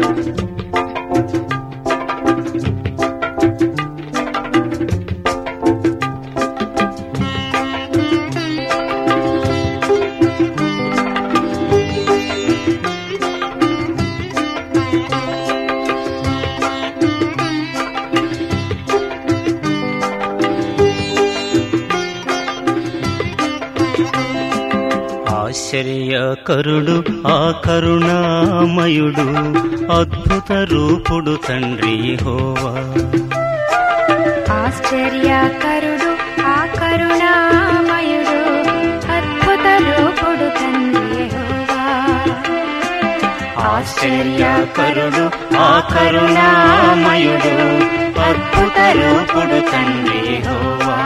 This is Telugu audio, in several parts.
ఆశ్చర్యకరుడు ఆ కరుణామయుడు అద్భుత రూపుడు తండ్రి హోవా ఆశ్చర్యకరుడు ఆ కరుణామయుడు అద్భుత రూపుడు తండ్రి యెహోవా ఆశ్చర్యకరుడు ఆ కరుణామయుడు అద్భుత రూపుడు తండ్రి హోవా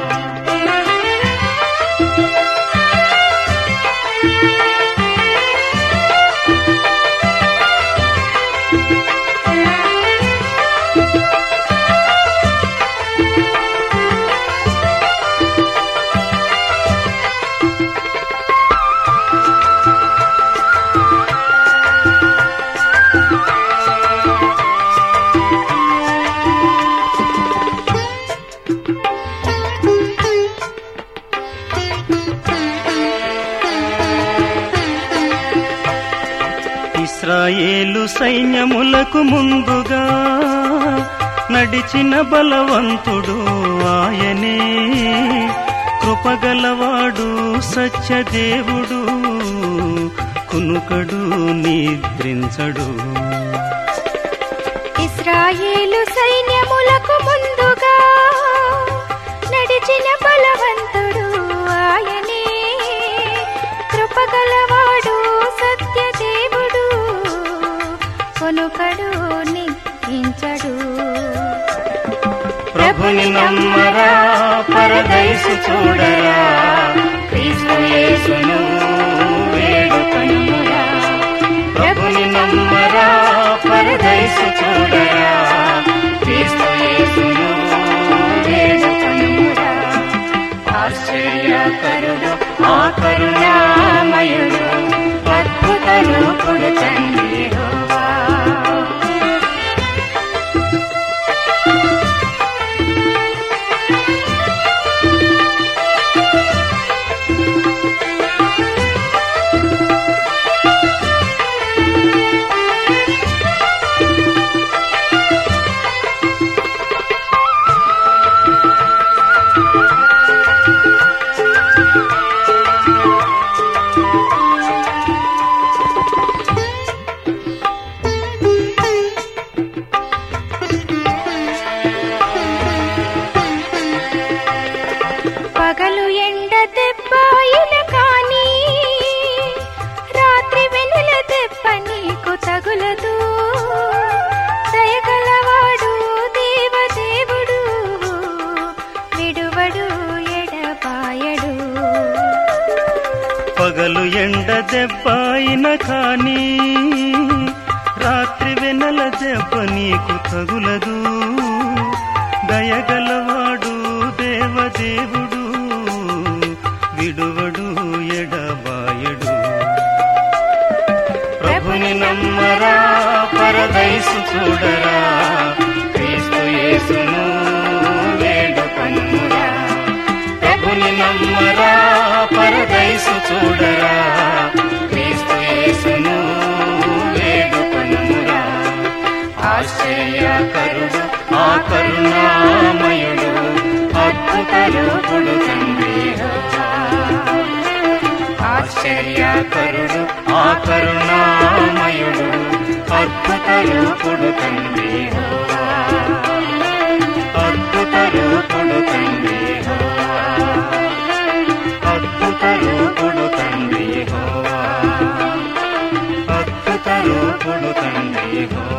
ఇస్రాయేలు సైన్యములకు ముందుగా నడిచిన బలవంతుడు ఆయనే కృపగలవాడు సత్యదేవుడు కునుకడు నిద్రించడు ఇస్రాయేలు సైన్యములకు ముందుగా నడిచిన బలవంతుడు ఆయనే కృపగలవాడు సత్యదేవుడు కొనుకడు నించడు ప్రభుని నమ్మరా పరదైసు చూడరా క్రీస్తు యేసును వేడుకొనుమురా ప్రభుని నమ్మరా పరదైసు చూడరా క్రీస్తు యేసును వేడుకొనుమురా ఆశ్చర్యకరుడు ఆ కరుణామయుడు అద్భుత రూపుడు తండ్రి యెహోవా పగలు ఎండ దెబ్బయిన కానీ రాత్రి వెనుల దెబ్బ నీకు తగులదు దయగలవాడు దేవదేవుడు విడువడు ఎడబాయడు పగలు ఎండ దెబ్బ అయిన కానీ రాత్రి వెనల దెబ్బ నీకు తగులదు దయగలవాడు దేవదేవుడు విడువడు ఎడబాయడు ప్రభుని నమ్మరా పరదైసు చూడరా క్రీస్తు యేసును వేడుకొనుమురా ప్రభుని నమ్మరా పరదైసు చూడరా క్రీస్తు యేసును వేడుకొనుమురా ఆశ్చర్యకరుడు ఆ కరుణామయుడు అద్భుత రూపుడు తండ్రి యెహోవా. ఆశ్చర్యకరుడు ఆ కరుణామయుడు అద్భుత రూపుడు తండ్రి యెహోవా. అద్భుత రూపుడు తండ్రి యెహోవా. అద్భుత రూపుడు తండ్రి యెహోవా. అద్భుత రూపుడు తండ్రి యెహోవా.